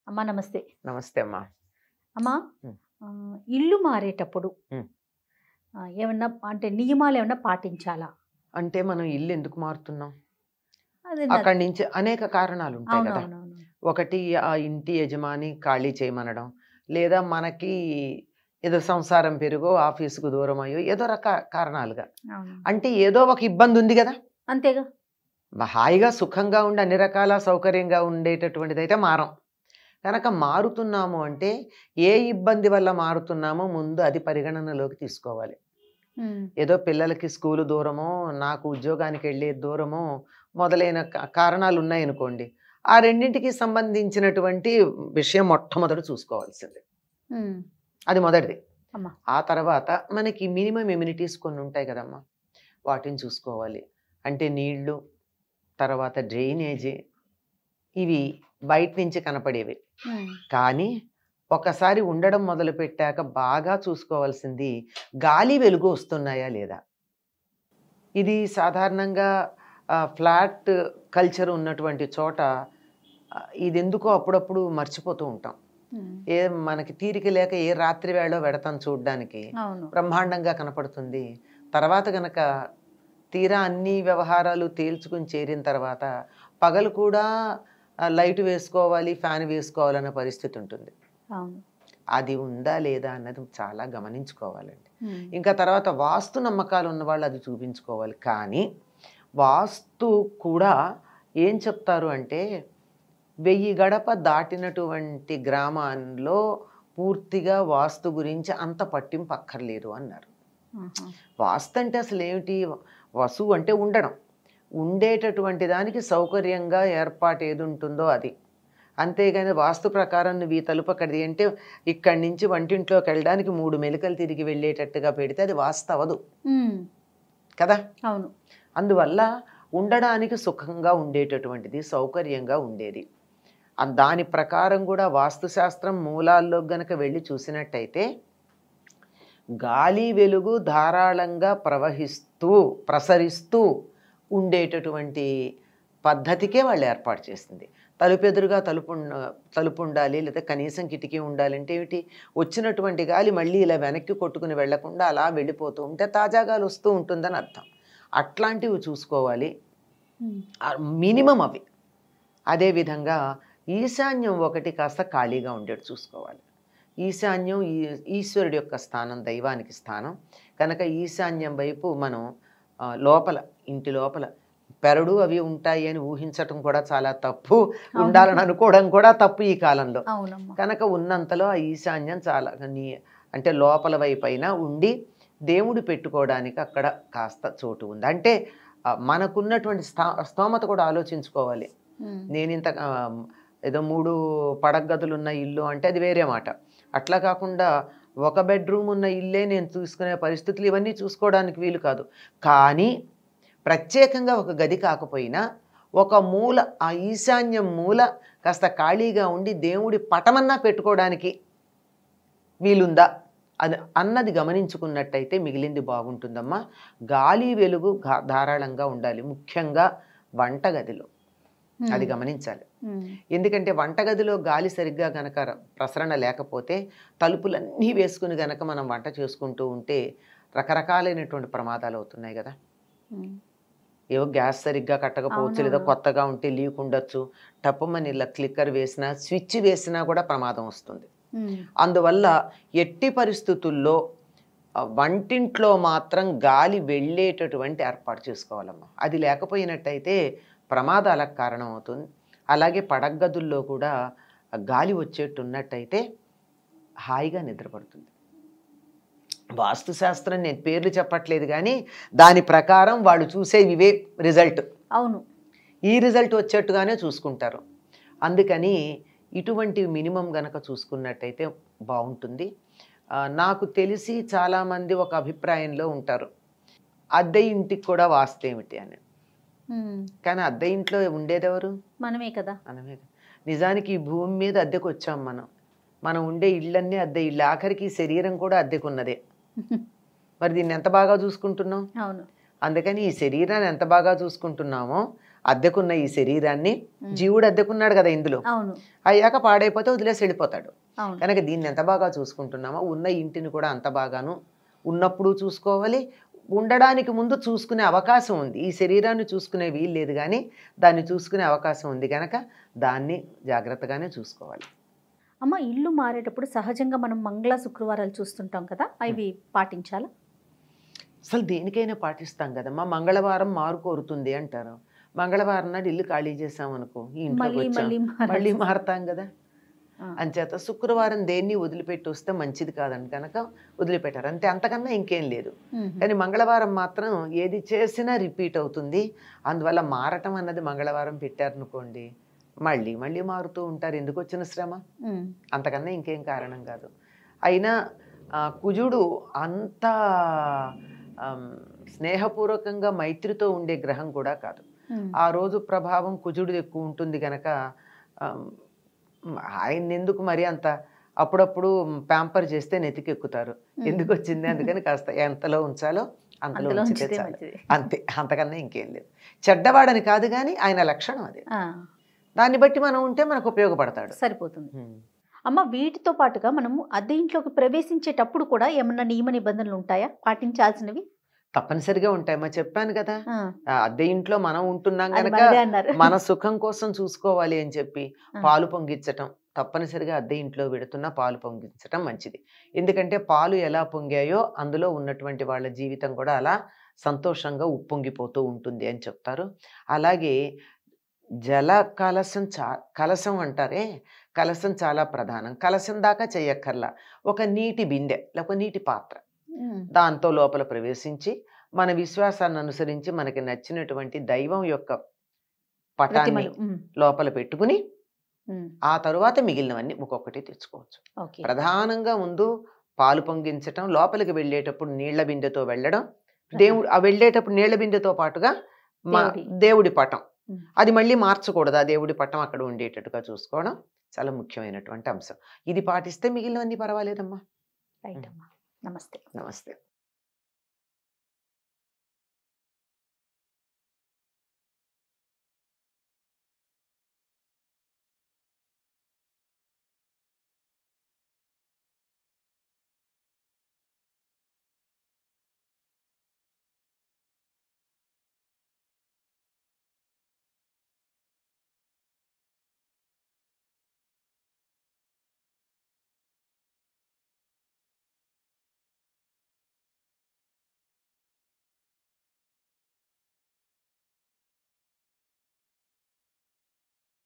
అమ్మా నమస్తే నమస్తే అమ్మా అమ్మా ఉమ్. ఆ, ఇల్లు మారేటప్పుడు ఉమ్. ఆ, ఏమన్నా అంటే నియమాలు ఏమన్నా పాటించాలా అంటే మనం ఇల్లు ఎందుకు మారుతున్నాం అదే నా- అక్కడి నుంచి అనేక కారణాలు ఉంటాయి కదా అవునవునవును ఒకటి ఆ ఇంటి యజమాని ఖాళీ చేయమనడం లేదా మనకి ఏదో సంసారం పెరుగో ఆఫీసుకు దూరం అయ్యో ఏదో రక కారణాలుగా అవును అంటే ఏదో ఒక ఇబ్బంది ఉంది కదా అంతేగా మ- హాయిగా సుఖంగా ఉండి అన్ని రకాల సౌకర్యంగా ఉండేటటువంటిది అయితే మారం కనుక మారుతున్నాము అంటే ఏ ఇబ్బంది వల్ల మారుతున్నామో ముందు అది పరిగణనలోకి తీసుకోవాలి ఉమ్, ఏదో పిల్లలకి స్కూలు దూరమో నాకు ఉద్యోగానికి వెళ్ళే దూరమో మొదలైన కా- కారణాలు ఉన్నాయనుకోండి ఆ రెండింటికి సంబంధించినటువంటి విషయం మొట్టమొదటి చూసుకోవాల్సింది ఉమ్, అది మొదటిది అమ్మా. ఆ తర్వాత మనకి మినిమం ఎమ్యూనిటీస్ కొన్ని ఉంటాయి కదమ్మా వాటిని చూసుకోవాలి అంటే నీళ్లు తర్వాత డ్రైనేజీ ఇవి బయట నుంచి కనపడేవి ఉమ్, కానీ ఒకసారి ఉండడం మొదలు పెట్టాక బాగా చూసుకోవాల్సింది గాలి వెలుగు వస్తున్నాయా లేదా ఇది సాధారణంగా ఆ, ఫ్లాట్ కల్చర్ ఉన్నటువంటి చోట ఆ, ఇది ఎందుకో అప్పుడప్పుడు మర్చిపోతూ ఉంటాం ఉమ్, ఏ మనకి తీరిక లేక ఏ రాత్రి వేళ వెడతాం చూడడానికి అవును బ్రహ్మాండంగా కనపడుతుంది తర్వాత గనక తీరా అన్ని వ్యవహారాలు తేల్చుకుని చేరిన తర్వాత పగలు కూడా ఆ, లైట్ వేసుకోవాలి ఫ్యాన్ వేసుకోవాలన్న పరిస్థితి ఉంటుంది అవును అది ఉందా లేదా అన్నది చాలా గమనించుకోవాలండి ఉమ్, ఇంకా తర్వాత వాస్తు నమ్మకాలు ఉన్న వాళ్ళు అది చూపించుకోవాలి కానీ వాస్తు కూడా ఏం చెప్తారు అంటే వెయ్యి గడప దాటినటువంటి గ్రామాల్లో పూర్తిగా వాస్తు గురించి అంత పట్టింపు అక్కర్లేదు అన్నారు ఆహా. వాస్తు అంటే అసలు ఏమిటి వసువు అంటే ఉండడం ఉండేటటువంటి దానికి సౌకర్యంగా ఏర్పాటు ఏది ఉంటుందో అది అంతేగాని వాస్తు ప్రకారం నువ్వు ఈ తలుపు అక్కడిది అంటే ఇక్కడి నుంచి వంటింట్లోకి వెళ్ళడానికి మూడు మెలికలు తిరిగి వెళ్ళేటట్టుగా పెడితే అది వాస్తవదు ఉమ్, కదా అవును అందువల్ల ఉండడానికి సుఖంగా ఉండేటటువంటిది సౌకర్యంగా ఉండేది ఆ దాని ప్రకారం కూడా వాస్తుశాస్త్రం మూలాల్లో గనక వెళ్ళి చూసినట్టయితే గాలి వెలుగు ధారాళంగా ప్రవహిస్తూ ప్రసరిస్తూ ఉండేటటువంటి పద్ధతికే వాళ్ళు ఏర్పాటు చేసింది తలుపు ఎదురుగా తలుపు ఉన్న- తలుపు ఉండాలి లేదా కనీసం కిటికీ ఉండాలి అంటే ఏమిటి వచ్చినటువంటి గాలి మళ్ళీ ఇలా వెనక్కి కొట్టుకుని వెళ్లకుండా అలా వెళ్ళిపోతూ ఉంటే తాజా గాలి వస్తూ ఉంటుందని అర్థం అట్లాంటివి చూసుకోవాలి ఉమ్, మినిమం అవి అదేవిధంగా ఈశాన్యం ఒకటి కాస్త ఖాళీగా ఉండేది చూసుకోవాలి ఈశాన్యం ఈ ఈశ్వరుడి యొక్క స్థానం దైవానికి స్థానం కనుక ఈశాన్యం వైపు మనం ఆ, లోపల ఇంటి లోపల పెరడు అవి ఉంటాయి అని ఊహించటం కూడా చాలా తప్పు ఉండాలని అనుకోవడం కూడా తప్పు ఈ కాలంలో అవునమ్మా కనుక ఉన్నంతలో ఆ ఈశాన్యం చాలా నీ- అంటే లోపల వైపు అయినా ఉండి దేవుడు పెట్టుకోవడానికి అక్కడ కాస్త చోటు ఉంది అంటే ఆ, మనకున్నటువంటి స్థా స్తోమత కూడా ఆలోచించుకోవాలి ఉమ్, నేను ఇంత ఆ, ఏదో మూడు పడగదులు ఉన్న ఇల్లు అంటే అది వేరే మాట అట్లా కాకుండా ఒక బెడ్రూమ్ ఉన్న ఇల్లే నేను చూసుకునే పరిస్థితులు ఇవన్నీ చూసుకోవడానికి వీలు కాదు కానీ ప్రత్యేకంగా ఒక గది కాకపోయినా ఒక మూల ఆ ఈశాన్యం మూల కాస్త ఖాళీగా ఉండి దేవుడి పటమన్నా పెట్టుకోవడానికి వీలుందా అది అన్నది గమనించుకున్నట్టయితే మిగిలింది బాగుంటుందమ్మా గాలి వెలుగు గా- ధారాళంగా ఉండాలి ముఖ్యంగా వంటగదిలో ఉమ్, అది గమనించాలి ఉమ్, ఎందుకంటే వంటగదిలో గాలి సరిగ్గా గనక ర- ప్రసరణ లేకపోతే తలుపులన్నీ వేసుకుని గనక మనం వంట చేసుకుంటూ ఉంటే రకరకాలైనటువంటి ప్రమాదాలు అవుతున్నాయి కదా ఉమ్, ఏవో గ్యాస్ సరిగ్గా కట్టకపోవచ్చు లేదా అవునవును. కొత్తగా ఉంటే లీక్ ఉండొచ్చు టప్పమని ఇలా క్లిక్కర్ వేసినా స్విచ్ వేసినా కూడా ప్రమాదం వస్తుంది ఉమ్, అందువల్ల ఎట్టి పరిస్థితుల్లో ఆ, వంటింట్లో మాత్రం గాలి వెళ్ళేటటువంటి ఏర్పాటు చేసుకోవాలమ్మా అది లేకపోయినట్టయితే ప్రమాదాలకు కారణం అవుతుంది అలాగే పడగదుల్లో కూడా ఆ గాలి వచ్చేట్టు ఉన్నట్టయితే హాయిగా నిద్రపడుతుంది వాస్తుశాస్త్రం నేను పేర్లు చెప్పట్లేదు కానీ దాని ప్రకారం వాళ్ళు చూసే ఇవే రిజల్ట్ అవును ఈ రిజల్ట్ వచ్చేట్టుగానే చూసుకుంటారు అందుకని ఇటువంటి మినిమం గనక చూసుకున్నట్టయితే బాగుంటుంది ఆ, నాకు తెలిసి చాలామంది ఒక అభిప్రాయంలో ఉంటారు అద్దె ఇంటికి కూడా వాస్తు ఏమిటి అని ఉమ్, కానీ అద్దె ఇంట్లో ఉండేదెవరు మనమే కదా మనమే నిజానికి ఈ భూమి మీద అద్దెకు వచ్చాం మనం మనం ఉండే ఇళ్ళన్నీ అద్దె ఇళ్ళు ఆఖరికి ఈ శరీరం కూడా అద్దెకున్నదే మరి దీన్ని ఎంత బాగా చూసుకుంటున్నాం అవును అందుకని ఈ శరీరాన్ని ఎంత బాగా చూసుకుంటున్నామో అద్దెకున్న ఈ శరీరాన్ని ఉమ్. జీవుడు అద్దెకున్నాడు కదా ఇందులో అవును అయ్యాక పాడైపోతే వదిలేసి వెళ్ళిపోతాడు అవును కనుక దీన్ని ఎంత బాగా చూసుకుంటున్నామో ఉన్న ఇంటిని కూడా అంత బాగాను ఉన్నప్పుడు చూసుకోవాలి ఉండడానికి ముందు చూసుకునే అవకాశం ఉంది ఈ శరీరాన్ని చూసుకునే వీలు లేదు కానీ దాన్ని చూసుకునే అవకాశం ఉంది కనుక దాన్ని జాగ్రత్తగానే చూసుకోవాలి అమ్మ ఇల్లు మారేటప్పుడు సహజంగా మనం మంగళ శుక్రవారాలు చూస్తుంటాం కదా అవి పాటించాలా అసలు దేనికైనా పాటిస్తాం కదమ్మా మంగళవారం మారు కోరుతుంది అంటారు మంగళవారం నాడు ఇల్లు ఖాళీ చేసామనుకో ఈ ఇంట్లోకి మళ్ళీ వచ్చాం మళ్ళీ మారాలి. మళ్ళీ మారతాం కదా ఆ. అంచేత శుక్రవారం దేన్ని వదిలిపెట్టి వస్తే మంచిది కాదని కనుక వదిలిపెట్టారు అంతే అంతకన్నా ఇంకేం లేదు ఉమ్. కానీ మంగళవారం మాత్రం ఏది చేసినా రిపీట్ అవుతుంది అందువల్ల మారటం అన్నది మంగళవారం పెట్టారనుకోండి మళ్ళీ మళ్ళీ మారుతూ ఉంటారు ఎందుకు వచ్చిన శ్రమ ఉమ్. అంతకన్నా ఇంకేం కారణం కాదు అయినా ఆ, కుజుడు అంత ఆమ్, స్నేహపూర్వకంగా మైత్రితో ఉండే గ్రహం కూడా కాదు ఉమ్. ఆ రోజు ప్రభావం కుజుడు ఎక్కువ ఉంటుంది గనక ఆమ్, ఆయన ఎందుకు మరి అంత అప్పుడప్పుడు ప్యాంపర్ చేస్తే నెతికెక్కుతారు ఎందుకు వచ్చింది అందుకని కాస్త ఎంతలో ఉంచాలో అంతలో అందులో ఉంచితే ఉంచితే చాలు మంచిది అంతే అంతకన్నా ఇంకేం లేదు చెడ్డవాడని కాదు కానీ ఆయన లక్షణం అది ఆ, దాన్ని బట్టి మనం ఉంటే మనకు ఉపయోగపడతాడు సరిపోతుంది ఉమ్. అమ్మ వీటితో పాటుగా మనము అద్దె ఇంట్లోకి ప్రవేశించేటప్పుడు కూడా ఏమన్నా నియమ నిబంధనలు ఉంటాయా పాటించాల్సినవి తప్పనిసరిగా ఉంటాయమ్మా చెప్పాను కదా ఆ, ఆ అద్దె ఇంట్లో మనం ఉంటున్నాం అది గనక మనదే అన్నారు మన సుఖం కోసం చూసుకోవాలి అని చెప్పి ఆ. పాలు పొంగించటం తప్పనిసరిగా అద్దె ఇంట్లో పెడుతున్న పాలు పొంగించటం మంచిది ఎందుకంటే పాలు ఎలా పొంగాయో అందులో ఉన్నటువంటి వాళ్ళ జీవితం కూడా అలా సంతోషంగా ఉప్పొంగిపోతూ ఉంటుంది అని చెప్తారు అలాగే జల కలశం చా కలశం అంటారే కలశం చాలా ప్రధానం కలశం దాకా చేయక్కర్లా ఒక నీటి బిందె లేక నీటి పాత్ర ఉమ్. దాంతో లోపల ప్రవేశించి మన విశ్వాసాన్ని అనుసరించి మనకి నచ్చినటువంటి దైవం యొక్క పటాన్ని ప్రతిమలు ఉమ్, లోపల పెట్టుకుని ఉమ్. ఆ తరువాత మిగిలినవన్నీ ఒక్కొక్కటి తెచ్చుకోవచ్చు ఓకే ప్రధానంగా ముందు పాలు పొంగించటం లోపలికి వెళ్ళేటప్పుడు నీళ్ల బిందెతో వెళ్ళడం దేవుడు ఆ వెళ్ళేటప్పుడు నీళ్ల బిందెతో పాటుగా మా దేవుడి. దేవుడి పటం ఉమ్. అది మళ్ళీ మార్చకూడదు ఆ దేవుడి పటం అక్కడ ఉండేటట్టుగా చూసుకోవడం చాలా ముఖ్యమైనటువంటి అంశం ఇది పాటిస్తే మిగిలినవన్నీ పర్వాలేదమ్మా రైట్ అమ్మా నమస్తే నమస్తే